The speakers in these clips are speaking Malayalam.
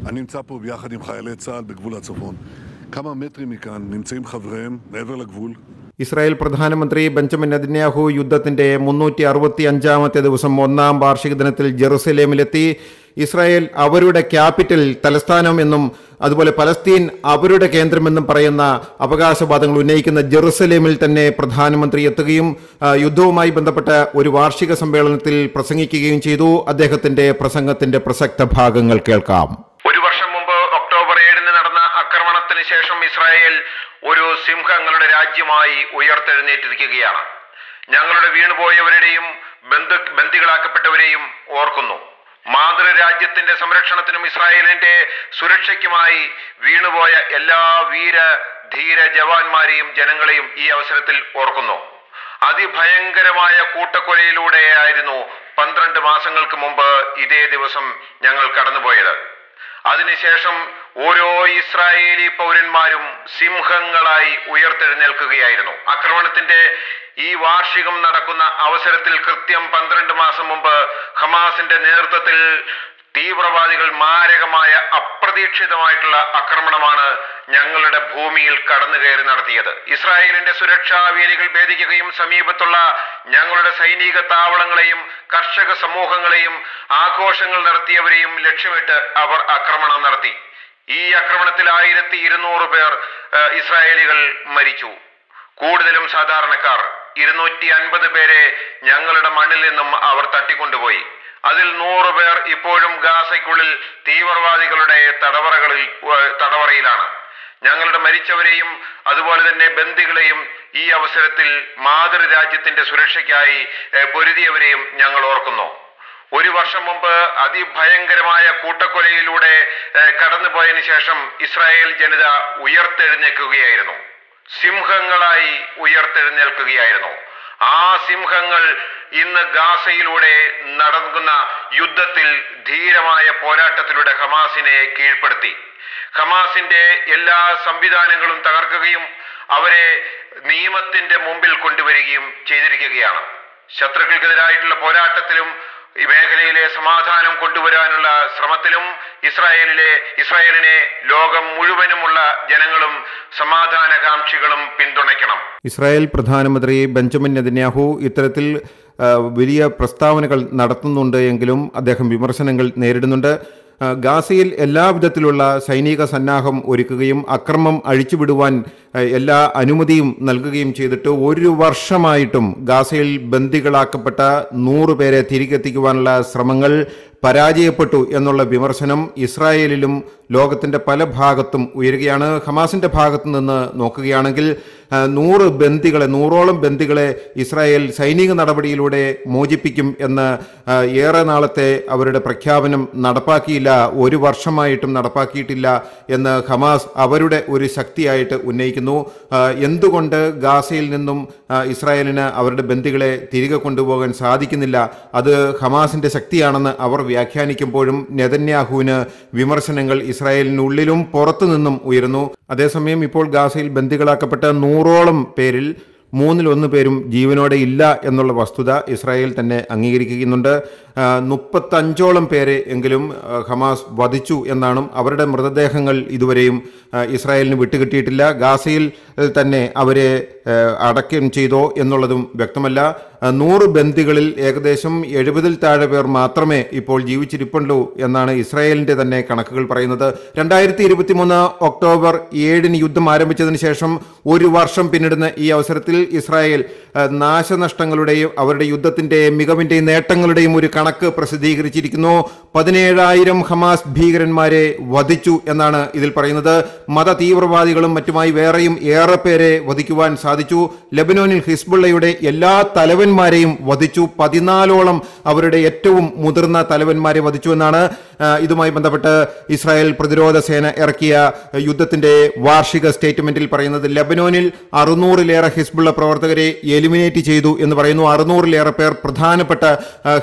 אני נמצא פה ביחד עם חיילי צה"ל בגבול הצפון. כמה מטרים מכאן נמצאים חבריהם מעבר לגבול. ഇസ്രായേൽ പ്രധാനമന്ത്രി ബെഞ്ചമിൻ നെതന്യാഹു യുദ്ധത്തിന്റെ മുന്നൂറ്റി അറുപത്തി അഞ്ചാമത്തെ ദിവസം ഒന്നാം വാർഷിക ദിനത്തിൽ ജെറുസലേമിലെത്തി ഇസ്രായേൽ അവരുടെ ക്യാപിറ്റൽ തലസ്ഥാനം എന്നും അതുപോലെ പലസ്തീൻ അവരുടെ കേന്ദ്രമെന്നും പറയുന്ന അവകാശവാദങ്ങൾ ഉന്നയിക്കുന്ന ജെറുസലേമിൽ തന്നെ പ്രധാനമന്ത്രി എത്തുകയും ആ, യുദ്ധവുമായി ബന്ധപ്പെട്ട ഒരു വാർഷിക സമ്മേളനത്തിൽ പ്രസംഗിക്കുകയും ചെയ്തു അദ്ദേഹത്തിന്റെ പ്രസംഗത്തിന്റെ പ്രസക്ത ഭാഗങ്ങൾ കേൾക്കാം ഒരു വർഷം മുമ്പ് ഒക്ടോബർ ഏഴിന് നടന്ന ആക്രമണത്തിന് ശേഷം ഇസ്രായേൽ ഒരു സിംഹങ്ങളുടെ രാജ്യമായി ഉയർത്തെഴുന്നേറ്റിരിക്കുകയാണ് ഞങ്ങളുടെ വീണുപോയവരുടെയും ബന്ധു ബന്ദികളാക്കപ്പെട്ടവരെയും ഓർക്കുന്നു മാതൃരാജ്യത്തിന്റെ സംരക്ഷണത്തിനും ഇസ്രായേലിന്റെ സുരക്ഷയ്ക്കുമായി വീണുപോയ എല്ലാ വീര ധീര ജവാന്മാരെയും ജനങ്ങളെയും ഈ അവസരത്തിൽ ഓർക്കുന്നു അതിഭയങ്കരമായ കൂട്ടക്കൊലയിലൂടെയായിരുന്നു പന്ത്രണ്ട് മാസങ്ങൾക്ക് മുമ്പ് ഇതേ ദിവസം ഞങ്ങൾ കടന്നുപോയത് അതിനുശേഷം ഓരോ ഇസ്രായേലി പൗരന്മാരും സിംഹങ്ങളായി ഉയർത്തെഴുന്നേൽക്കുകയായിരുന്നു ആക്രമണത്തിന്റെ ഈ വാർഷികം നടക്കുന്ന അവസരത്തിൽ കൃത്യം പന്ത്രണ്ട് മാസം മുമ്പ് ഹമാസിന്റെ നേതൃത്വത്തിൽ തീവ്രവാദികൾ മാരകമായ അപ്രതീക്ഷിതമായിട്ടുള്ള ആക്രമണമാണ് ഞങ്ങളുടെ ഭൂമിയിൽ കടന്നു കയറി നടത്തിയത് ഇസ്രായേലിന്റെ സുരക്ഷാ വേലികൾ ഭേദിക്കുകയും സമീപത്തുള്ള ഞങ്ങളുടെ സൈനിക താവളങ്ങളെയും കർഷക സമൂഹങ്ങളെയും ആഘോഷങ്ങൾ നടത്തിയവരെയും ലക്ഷ്യമിട്ട് അവർ ആക്രമണം നടത്തി ഈ ആക്രമണത്തിൽ ആയിരത്തി ഇരുന്നൂറ് പേർ ഏഹ്, ഇസ്രായേലികൾ മരിച്ചു കൂടുതലും സാധാരണക്കാർ ഇരുന്നൂറ്റി അൻപത് പേരെ ഞങ്ങളുടെ മണ്ണിൽ നിന്നും അവർ തട്ടിക്കൊണ്ടുപോയി അതിൽ നൂറ് പേർ ഇപ്പോഴും ഗാസയ്ക്കുള്ളിൽ തീവ്രവാദികളുടെ തടവറകളിൽ ഏഹ്, തടവറയിലാണ് ഞങ്ങളുടെ മരിച്ചവരെയും അതുപോലെ തന്നെ ബന്ദികളെയും ഈ അവസരത്തിൽ മാതൃരാജ്യത്തിന്റെ സുരക്ഷയ്ക്കായി ഏഹ്, പൊരുതിയവരെയും ഞങ്ങൾ ഓർക്കുന്നു ഒരു വർഷം മുമ്പ് അതിഭയങ്കരമായ കൂട്ടക്കൊലയിലൂടെ ഏഹ്, കടന്നുപോയതിനു ശേഷം ഇസ്രായേൽ ജനത ഉയർത്തെഴുന്നേൽക്കുകയായിരുന്നു സിംഹങ്ങളായി ഉയർത്തെഴുന്നേൽക്കുകയായിരുന്നു ആ സിംഹങ്ങൾ ഇന്ന് ഗാസയിലൂടെ നടക്കുന്ന യുദ്ധത്തിൽ ധീരമായ പോരാട്ടത്തിലൂടെ ഹമാസിനെ കീഴ്പ്പെടുത്തി ഹമാസിന്റെ എല്ലാ സംവിധാനങ്ങളും തകർക്കുകയും അവരെ നിയമത്തിന്റെ മുമ്പിൽ കൊണ്ടുവരികയും ചെയ്തിരിക്കുകയാണ് ശത്രുക്കൾക്കെതിരായിട്ടുള്ള പോരാട്ടത്തിലും ഈ മേഖലയിലെ സമാധാനം കൊണ്ടുവരാനുള്ള ശ്രമത്തിലും ഇസ്രായേലിലെ ഇസ്രായേലിനെ ലോകം മുഴുവനുമുള്ള ജനങ്ങളും സമാധാനകാംക്ഷികളും പിന്തുണയ്ക്കണം ഇസ്രായേൽ പ്രധാനമന്ത്രി ബെഞ്ചമിൻ നെതന്യാഹു ഇത്തരത്തിൽ ആ, വലിയ പ്രസ്താവനകൾ നടത്തുന്നുണ്ട് എങ്കിലും അദ്ദേഹം വിമർശനങ്ങൾ നേരിടുന്നുണ്ട് ആ, ഗാസയിൽ എല്ലാവിധത്തിലുള്ള സൈനിക സന്നാഹം ഒരുക്കുകയും അക്രമം അഴിച്ചുവിടുവാൻ ആ, എല്ലാ അനുമതിയും നൽകുകയും ചെയ്തിട്ട് ഒരു വർഷമായിട്ടും ഗാസയിൽ ബന്ദികളാക്കപ്പെട്ട നൂറ് പേരെ തിരികെത്തിക്കുവാനുള്ള ശ്രമങ്ങൾ പരാജയപ്പെട്ടു എന്നുള്ള വിമർശനം ഇസ്രായേലിലും ലോകത്തിന്റെ പല ഭാഗത്തും ഉയരുകയാണ് ഹമാസിന്റെ ഭാഗത്തു നിന്ന് നോക്കുകയാണെങ്കിൽ ആ, നൂറ് ബന്ദികളെ നൂറോളം ബന്ദികളെ ഇസ്രായേൽ സൈനിക നടപടിയിലൂടെ മോചിപ്പിക്കും എന്ന് ആ, ഏറെ നാളത്തെ അവരുടെ പ്രഖ്യാപനം നടപ്പാക്കിയില്ല ഒരു വർഷമായിട്ടും നടപ്പാക്കിയിട്ടില്ല എന്ന് ഹമാസ് അവരുടെ ഒരു ശക്തിയായിട്ട് ഉന്നയിക്കുന്നു ആ, എന്തുകൊണ്ട് ഗാസയിൽ നിന്നും ആ, ഇസ്രായേലിന് അവരുടെ ബന്ദികളെ തിരികെ കൊണ്ടുപോകാൻ സാധിക്കുന്നില്ല അത് ഹമാസിന്റെ ശക്തിയാണെന്ന് അവർ വ്യാഖ്യാനിക്കുമ്പോഴും നെതന്യാഹുവിന് വിമർശനങ്ങൾ ഇസ്രായേലിനുള്ളിലും പുറത്തു നിന്നും ഉയരുന്നു അതേസമയം ഇപ്പോൾ ഗാസയിൽ ബന്ദികളാക്കപ്പെട്ട നൂറോളം പേരിൽ മൂന്നിലൊന്ന് പേരും ജീവനോടെ ഇല്ല എന്നുള്ള വസ്തുത ഇസ്രായേൽ തന്നെ അംഗീകരിക്കുന്നുണ്ട് ആ, മുപ്പത്തഞ്ചോളം പേരെ എങ്കിലും ആ, ഹമാസ് വധിച്ചു എന്നാണ് അവരുടെ മൃതദേഹങ്ങൾ ഇതുവരെയും ആ, ഇസ്രായേലിന് വിട്ടുകിട്ടിയിട്ടില്ല ഗാസയിൽ ഏഹ്, തന്നെ അവരെ ഏഹ്, അടക്കം ചെയ്തോ എന്നുള്ളതും വ്യക്തമല്ല ആ, നൂറ് ബന്ദികളിൽ ഏകദേശം എഴുപതിൽ താഴെ പേർ മാത്രമേ ഇപ്പോൾ ജീവിച്ചിരിപ്പുള്ളൂ എന്നാണ് ഇസ്രായേലിന്റെ തന്നെ കണക്കുകൾ പറയുന്നത് രണ്ടായിരത്തി ഇരുപത്തിമൂന്ന് ഒക്ടോബർ ഏഴിന് യുദ്ധം ആരംഭിച്ചതിന് ശേഷം ഒരു വർഷം പിന്നിടുന്ന ഈ അവസരത്തിൽ ഇസ്രായേൽ ആ, നാശനഷ്ടങ്ങളുടെയും അവരുടെ യുദ്ധത്തിന്റെ മികവിന്റെയും നേട്ടങ്ങളുടെയും ഒരു കണക്ക് പ്രസിദ്ധീകരിച്ചിരിക്കുന്നു പതിനേഴായിരം ഹമാസ് ഭീകരന്മാരെ വധിച്ചു എന്നാണ് ഇതിൽ പറയുന്നത് മത തീവ്രവാദികളും മറ്റുമായി വേറെയും ഏറെ പേരെ വധിക്കുവാൻ സാധിച്ചു ലബനോനിൽ ഹിസ്ബുള്ളയുടെ എല്ലാ തലവന്മാരെയും വധിച്ചു പതിനാലോളം അവരുടെ ഏറ്റവും മുതിർന്ന തലവന്മാരെ വധിച്ചു എന്നാണ് ആ, ഇതുമായി ബന്ധപ്പെട്ട് ഇസ്രായേൽ പ്രതിരോധ സേന ഇറക്കിയ യുദ്ധത്തിന്റെ വാർഷിക സ്റ്റേറ്റ്മെന്റിൽ പറയുന്നത് ലബനോനിൽ അറുന്നൂറിലേറെ ഹിസ്ബുള്ള പ്രവർത്തകരെ എലിമിനേറ്റ് ചെയ്തു എന്ന് പറയുന്നു അറുന്നൂറിലേറെ പേർ പ്രധാനപ്പെട്ട ആ, ഹിസ്ബുള്ളയുടെ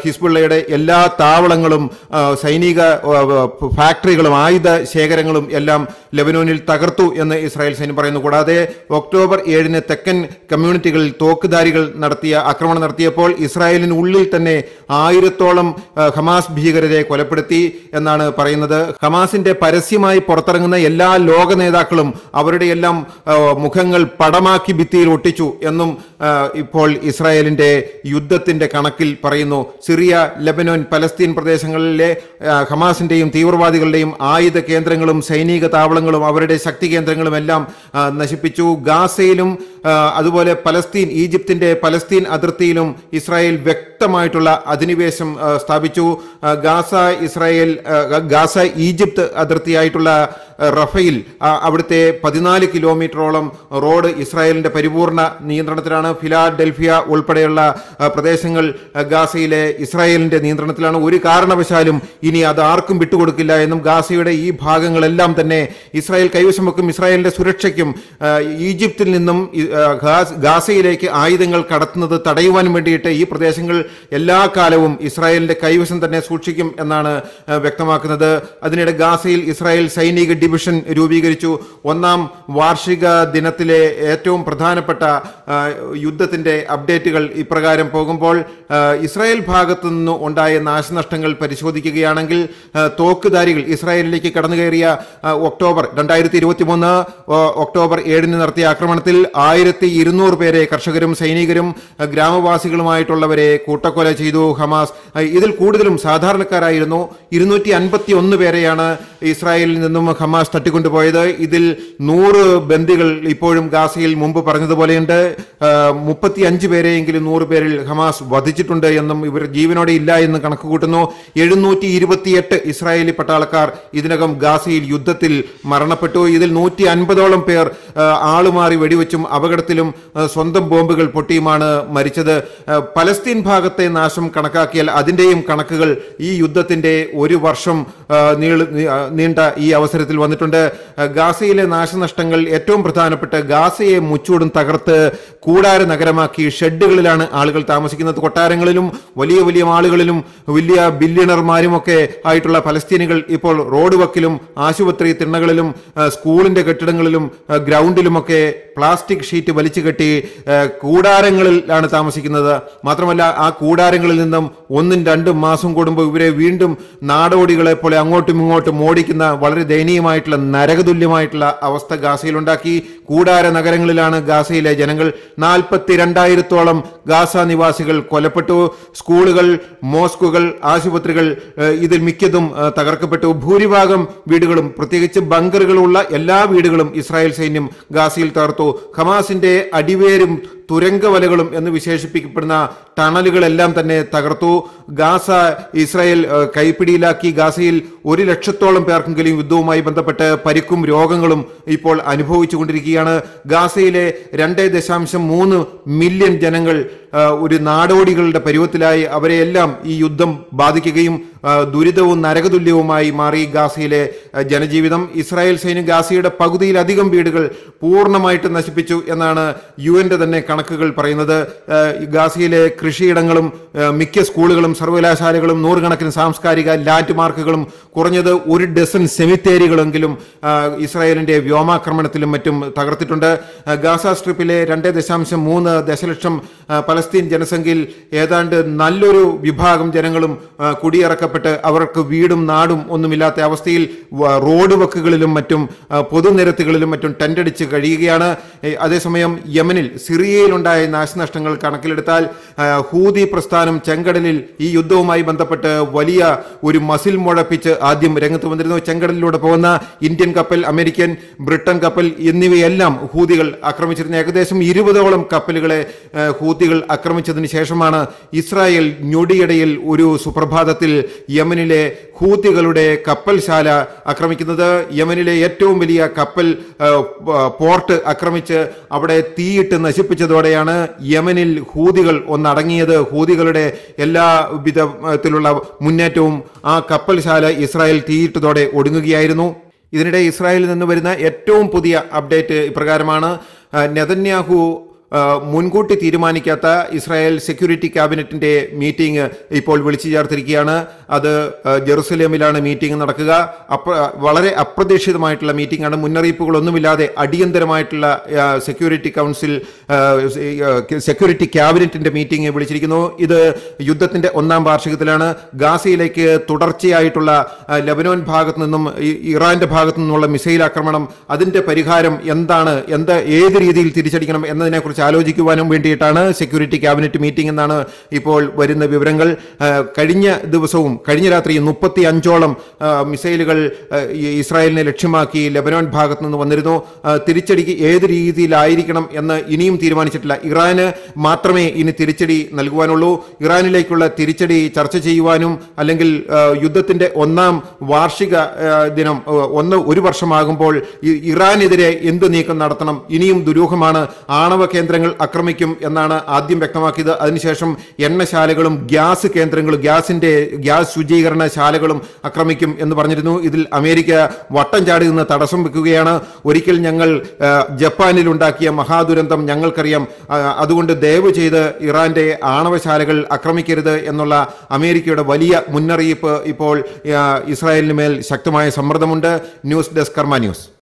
ഇസ്രായേലിയുടെ എല്ലാ താവളങ്ങളും ആ, സൈനിക ആ, ആ, ഫാക്ടറികളും ആയുധ ശേഖരങ്ങളും എല്ലാം ലെബനോനിൽ തകർത്തു എന്ന് ഇസ്രായേൽ സൈന്യം പറയുന്നു കൂടാതെ ഒക്ടോബർ ഏഴിന് തെക്കൻ കമ്മ്യൂണിറ്റികളിൽ തോക്കുധാരികൾ നടത്തിയ ആക്രമണം നടത്തിയപ്പോൾ ഇസ്രായേലിന് ഉള്ളിൽ തന്നെ ആയിരത്തോളം ആ, ഹമാസ് ഭീകരരെ കൊലപ്പെടുത്തി എന്നാണ് പറയുന്നത് ഹമാസിന്റെ പരസ്യമായി പുറത്തിറങ്ങുന്ന എല്ലാ ലോക നേതാക്കളും അവരുടെ എല്ലാം ആ, മുഖങ്ങൾ പടമാക്കി ഭിത്തിയിൽ ഒട്ടിച്ചു എന്നും ആ, ഇപ്പോൾ ഇസ്രായേലിന്റെ യുദ്ധത്തിന്റെ കണക്കിൽ പറയുന്നു സിറിയ ലെബനോൻ പലസ്തീൻ പ്രദേശങ്ങളിലെ ആ, ഹമാസിന്റെയും തീവ്രവാദികളുടെയും ആയുധ കേന്ദ്രങ്ങളും സൈനിക താവളങ്ങളും അവരുടെ ശക്തി കേന്ദ്രങ്ങളും എല്ലാം ആ, നശിപ്പിച്ചു ഗാസയിലും ആ, അതുപോലെ പലസ്തീൻ ഈജിപ്തിന്റെ പലസ്തീൻ അതിർത്തിയിലും ഇസ്രായേൽ വ്യക്തമായിട്ടുള്ള അധിനിവേശം ആ, സ്ഥാപിച്ചു ആ, ഗാസ ഇസ്രായേൽ ആ, ഗാസ ഈജിപ്ത് അതിർത്തിയായിട്ടുള്ള ആ, റഫയിൽ ആ, അവിടുത്തെ പതിനാല് കിലോമീറ്ററോളം റോഡ് ഇസ്രായേലിന്റെ പരിപൂർണ നിയന്ത്രണത്തിലാണ് ഫിലാഡൽഫിയ ഉൾപ്പെടെയുള്ള ആ, പ്രദേശങ്ങൾ ആ, ഗാസയിലെ ഇസ്രായേലിന്റെ നിയന്ത്രണത്തിലാണ് ഒരു കാരണവശാലും ഇനി അത് ആർക്കും വിട്ടുകൊടുക്കില്ല എന്നും ഗാസയുടെ ഈ ഭാഗങ്ങളെല്ലാം തന്നെ ഇസ്രായേൽ കൈവശം വെക്കും ഇസ്രായേലിന്റെ സുരക്ഷയ്ക്കും ആ, ഈജിപ്തിൽ നിന്നും ഈ, ആ, ഗാസ്- ഗാസയിലേക്ക് ആയുധങ്ങൾ കടത്തുന്നത് തടയുവാൻ വേണ്ടിയിട്ട് ഈ പ്രദേശങ്ങൾ എല്ലാ കാലവും ഇസ്രായേലിന്റെ കൈവശം തന്നെ സൂക്ഷിക്കും എന്നാണ് ആ, വ്യക്തമാക്കുന്നത് അതിനിടെ ഗാസയിൽ ഇസ്രായേൽ സൈനിക ഡിവിഷൻ രൂപീകരിച്ചു ഒന്നാം വാർഷിക ദിനത്തിലെ ഏറ്റവും പ്രധാനപ്പെട്ട ആ, യുദ്ധത്തിന്റെ അപ്ഡേറ്റുകൾ ഇപ്രകാരം പോകുമ്പോൾ ആ, ഇസ്രായേൽ ഭാഗത്തു നിന്ന് ഉണ്ടായ നാശനഷ്ടങ്ങൾ പരിശോധിക്കുകയാണെങ്കിൽ ആ, തോക്കുധാരികൾ ഇസ്രായേലിലേക്ക് കടന്നു കയറിയ ആ, ഒക്ടോബർ രണ്ടായിരത്തി ഇരുപത്തി മൂന്ന് ഒക്ടോബർ ഏഴിന് നടത്തിയ ആക്രമണത്തിൽ ആയിരത്തി ഇരുന്നൂറ് പേരെ കർഷകരും സൈനികരും ആ, ഗ്രാമവാസികളുമായിട്ടുള്ളവരെ കൂട്ടക്കൊല ചെയ്തു ഹമാസ് ആ, ഇതിൽ കൂടുതലും സാധാരണക്കാരായിരുന്നു ഇരുന്നൂറ്റി അൻപത്തി ഒന്ന് പേരെയാണ് ഇസ്രായേലിൽ നിന്നും ഹമാസ് തട്ടിക്കൊണ്ടുപോയത് ഇതിൽ നൂറ് ബന്ദികൾ ഇപ്പോഴും ഗാസയിൽ മുമ്പ് പറഞ്ഞതുപോലെയുണ്ട് മുപ്പത്തി അഞ്ച് പേരെയെങ്കിലും നൂറ് പേരിൽ ഹമാസ് വധിച്ചിട്ടുണ്ട് എന്നും ഇവർ ജീവനോടെ ഇല്ല എന്ന് കണക്ക് കൂട്ടുന്നു എഴുന്നൂറ്റി ഇരുപത്തിയെട്ട് ഇസ്രായേലി പട്ടാളക്കാർ ഇതിനകം ഗാസയിൽ യുദ്ധത്തിൽ മരണപ്പെട്ടു ഇതിൽ നൂറ്റി അൻപതോളം പേർ ആ, ആളുമാറി വെടിവെച്ചും അപകടത്തിലും ആ, സ്വന്തം ബോംബുകൾ പൊട്ടിയുമാണ് മരിച്ചത് ആ, പലസ്തീൻ ഭാഗത്തെ നാശം കണക്കാക്കിയാൽ അതിന്റെയും കണക്കുകൾ ഈ യുദ്ധത്തിന്റെ ഒരു വർഷം ആ, നീള- നീ- ആ, നീണ്ട ഈ അവസരത്തിൽ വന്നിട്ടുണ്ട് ആ, ഗാസയിലെ നാശനഷ്ടങ്ങൾ ഏറ്റവും പ്രധാനപ്പെട്ട ഗാസയെ മുച്ചൂടും തകർത്ത് കൂടാര നഗരമാക്കി ഷെഡുകളിലാണ് ആളുകൾ താമസിക്കുന്നത് കൊട്ടാരങ്ങളിലും വലിയ വലിയ ആളുകളിലും വലിയ ബില്യണർമാരും ഒക്കെ ആയിട്ടുള്ള പലസ്തീനികൾ ഇപ്പോൾ റോഡ് വക്കിലും ആശുപത്രി തിണ്ണകളിലും ആ, സ്കൂളിന്റെ കെട്ടിടങ്ങളിലും ആ, ഗ്രൗണ്ടിലുമൊക്കെ പ്ലാസ്റ്റിക് ഷീറ്റ് വലിച്ചു കെട്ടി ആ, കൂടാരങ്ങളിലാണ് താമസിക്കുന്നത് മാത്രമല്ല ആ കൂടാരങ്ങളിൽ നിന്നും ഒന്നും രണ്ടും മാസം കൂടുമ്പോൾ ഇവരെ വീണ്ടും നാടോടികളെ പോലെ അങ്ങോട്ടും ഇങ്ങോട്ടും ഓടിക്കുന്ന വളരെ ദയനീയമായിട്ടുള്ള നരകതുല്യമായിട്ടുള്ള അവസ്ഥ ഗാസയിലുണ്ടാക്കി കൂടാര നഗരങ്ങളിലാണ് ഗാസയിലെ ജനങ്ങൾ നാൽപ്പത്തി രണ്ടായിരത്തോളം ഗാസ നിവാസികൾ കൊലപ്പെട്ടു സ്കൂളുകൾ മോസ്കുകൾ ആശുപത്രികൾ ഏഹ്, ഇതിൽ മിക്കതും ഏഹ്, തകർക്കപ്പെട്ടു ഭൂരിഭാഗം വീടുകളും പ്രത്യേകിച്ച് ബങ്കറുകളുള്ള എല്ലാ വീടുകളും ഇസ്രായേൽ സൈന്യം ഗാസയിൽ തകർത്തു ഹമാസിന്റെ അടിവേരും തുരങ്കവലകളും എന്ന് വിശേഷിപ്പിക്കപ്പെടുന്ന ടണലുകളെല്ലാം തന്നെ തകർത്തു ഗാസ ഇസ്രായേൽ ഏഹ്, കൈപ്പിടിയിലാക്കി ഗാസയിൽ ഒരു ലക്ഷത്തോളം പേർക്കെങ്കിലും യുദ്ധവുമായി ബന്ധപ്പെട്ട് പരിക്കും രോഗങ്ങളും ഇപ്പോൾ അനുഭവിച്ചു കൊണ്ടിരിക്കുകയാണ് ഗാസയിലെ രണ്ട് ദശാംശം മൂന്ന് മില്യൺ ജനങ്ങൾ ആ, ഒരു നാടോടികളുടെ പരുവത്തിലായി അവരെയെല്ലാം ഈ യുദ്ധം ബാധിക്കുകയും ആ, ദുരിതവും നരകതുല്യവുമായി മാറി ഗാസയിലെ ആ, ജനജീവിതം ഇസ്രായേൽ സൈന്യം ഗാസയുടെ പകുതിയിലധികം വീടുകൾ പൂർണ്ണമായിട്ട് നശിപ്പിച്ചു എന്നാണ് യു എൻ്റെ തന്നെ കണക്കുകൾ പറയുന്നത് ആ, ഈ ഗാസയിലെ കൃഷിയിടങ്ങളും ആ, മിക്ക സ്കൂളുകളും സർവകലാശാലകളും നൂറുകണക്കിന് സാംസ്കാരിക ലാൻഡ് മാർക്കുകളും കുറഞ്ഞത് ഒരു ഡസൻ സെമിത്തേരികളെങ്കിലും ആ, ഇസ്രായേലിന്റെ വ്യോമാക്രമണത്തിലും മറ്റും തകർത്തിട്ടുണ്ട് ആ, ഗാസ സ്ട്രിപ്പിലെ രണ്ട് ദശാംശം മൂന്ന് ദശലക്ഷം ആ, പലസ്തീൻ ജനസംഖ്യയിൽ ഏതാണ്ട് നല്ലൊരു വിഭാഗം ജനങ്ങളും ആ, കുടിയിറക്കപ്പെട്ട് അവർക്ക് വീടും നാടും ഒന്നുമില്ലാത്ത അവസ്ഥയിൽ വ- റോഡ് വക്കുകളിലും മറ്റും ആ, പൊതുനിരത്തുകളിലും മറ്റും ടെന്റടിച്ച് കഴിയുകയാണ് ഏ, അതേസമയം യമനിൽ സിറിയയിലുണ്ടായ നാശനഷ്ടങ്ങൾ കണക്കിലെടുത്താൽ ആ, ഹൂതി പ്രസ്ഥാനം ചെങ്കടലിൽ ഈ യുദ്ധവുമായി ബന്ധപ്പെട്ട് വലിയ ഒരു മസിൽ മുഴപ്പിച്ച് ആദ്യം രംഗത്ത് വന്നിരുന്നു ചെങ്കടലിലൂടെ പോകുന്ന ഇന്ത്യൻ കപ്പൽ അമേരിക്കൻ ബ്രിട്ടൻ കപ്പൽ എന്നിവയെല്ലാം ഹൂതികൾ ആക്രമിച്ചിരുന്നു ഏകദേശം ഇരുപതോളം കപ്പലുകളെ ആ, ഹൂതികൾ ആക്രമിച്ചതിന് ശേഷമാണ് ഇസ്രായേൽ ഞൊടിയിടയിൽ ഒരു സുപ്രഭാതത്തിൽ യമനിലെ ഹൂതികളുടെ കപ്പൽശാല ആക്രമിക്കുന്നത് യമനിലെ ഏറ്റവും വലിയ കപ്പൽ ആ, പ- പോർട്ട് ആക്രമിച്ച് അവിടെ തീയിട്ട് നശിപ്പിച്ചതോടെയാണ് യമനിൽ ഹൂതികൾ ഒന്നടങ്ങിയത് ഹൂതികളുടെ എല്ലാ വിധത്തിലുള്ള മുന്നേറ്റവും ആ കപ്പൽശാല ഇസ്രായേൽ തീയിട്ടതോടെ ഒടുങ്ങുകയായിരുന്നു ഇതിനിടെ ഇസ്രായേലിൽ നിന്ന് വരുന്ന ഏറ്റവും പുതിയ അപ്ഡേറ്റ് ഇപ്രകാരമാണ് ആ, നെതന്യാഹു ആ, മുൻകൂട്ടി തീരുമാനിക്കാത്ത ഇസ്രായേൽ സെക്യൂരിറ്റി ക്യാബിനറ്റിന്റെ മീറ്റിംഗ് ഇപ്പോൾ വിളിച്ചു ചേർത്തിരിക്കുകയാണ് അത് ആ, ജെറുസലേമിലാണ് മീറ്റിംഗ് നടക്കുക അപ്പ വളരെ അപ്രതീക്ഷിതമായിട്ടുള്ള മീറ്റിംഗ് ആണ് മുന്നറിയിപ്പുകളൊന്നുമില്ലാതെ അടിയന്തരമായിട്ടുള്ള ആ, സെക്യൂരിറ്റി കൗൺസിൽ ആ, സെക്യൂരിറ്റി ക്യാബിനറ്റിന്റെ മീറ്റിംഗ് വിളിച്ചിരിക്കുന്നു ഇത് യുദ്ധത്തിന്റെ ഒന്നാം വാർഷികത്തിലാണ് ഗാസയിലേക്ക് തുടർച്ചയായിട്ടുള്ള ആ, ലബനോൻ ഭാഗത്തു നിന്നും ഈ- ഇറാന്റെ ഭാഗത്തു നിന്നുള്ള മിസൈൽ ആക്രമണം അതിന്റെ പരിഹാരം എന്താണ് എന്ത് ഏത് രീതിയിൽ തിരിച്ചടിക്കണം എന്നതിനെക്കുറിച്ച് ആലോചിക്കുവാനും വേണ്ടിയിട്ടാണ് സെക്യൂരിറ്റി ക്യാബിനറ്റ് മീറ്റിംഗ് എന്നാണ് ഇപ്പോൾ വരുന്ന വിവരങ്ങൾ ആ, കഴിഞ്ഞ ദിവസവും കഴിഞ്ഞ രാത്രി മുപ്പത്തി അഞ്ചോളം ആ, മിസൈലുകൾ ആ, ഈ ഇസ്രായേലിനെ ലക്ഷ്യമാക്കി ലബനോൻ ഭാഗത്തു നിന്ന് വന്നിരുന്നു ആ, തിരിച്ചടിക്ക് ഏത് രീതിയിലായിരിക്കണം എന്ന് ഇനിയും തീരുമാനിച്ചിട്ടില്ല ഇറാന് മാത്രമേ ഇനി തിരിച്ചടി നൽകുവാനുള്ളൂ ഇറാനിലേക്കുള്ള തിരിച്ചടി ചർച്ച ചെയ്യുവാനും അല്ലെങ്കിൽ ആ, യുദ്ധത്തിന്റെ ഒന്നാം വാർഷിക ആ, ദിനം ആ, ഒന്ന് ഒരു വർഷമാകുമ്പോൾ ഈ ഇറാനെതിരെ എന്ത് നീക്കം നടത്തണം ഇനിയും ദുരൂഹമാണ് ആണവ കേന്ദ്രങ്ങൾ ആക്രമിക്കും എന്നാണ് ആദ്യം വ്യക്തമാക്കിയത് അതിനുശേഷം എണ്ണശാലകളും ഗ്യാസ് കേന്ദ്രങ്ങളും ഗ്യാസിന്റെ ഗ്യാസ് ശുചീകരണ ശാലകളും ആക്രമിക്കും എന്ന് പറഞ്ഞിരുന്നു ഇതിൽ അമേരിക്ക വട്ടം ചാടി നിന്ന് തടസ്സം വെക്കുകയാണ് ഒരിക്കൽ ഞങ്ങൾ ആ, ജപ്പാനിൽ ഉണ്ടാക്കിയ മഹാദുരന്തം ഞങ്ങൾക്കറിയാം ആ, അതുകൊണ്ട് ദയവ് ചെയ്ത് ഇറാന്റെ ആണവശാലകൾ ആക്രമിക്കരുത് എന്നുള്ള അമേരിക്കയുടെ വലിയ മുന്നറിയിപ്പ് ഇപ്പോൾ ആ, ഇസ്രായേലിന് മേൽ ശക്തമായ സമ്മർദ്ദമുണ്ട് ന്യൂസ് ഡെസ്ക് കർമ്മ ന്യൂസ്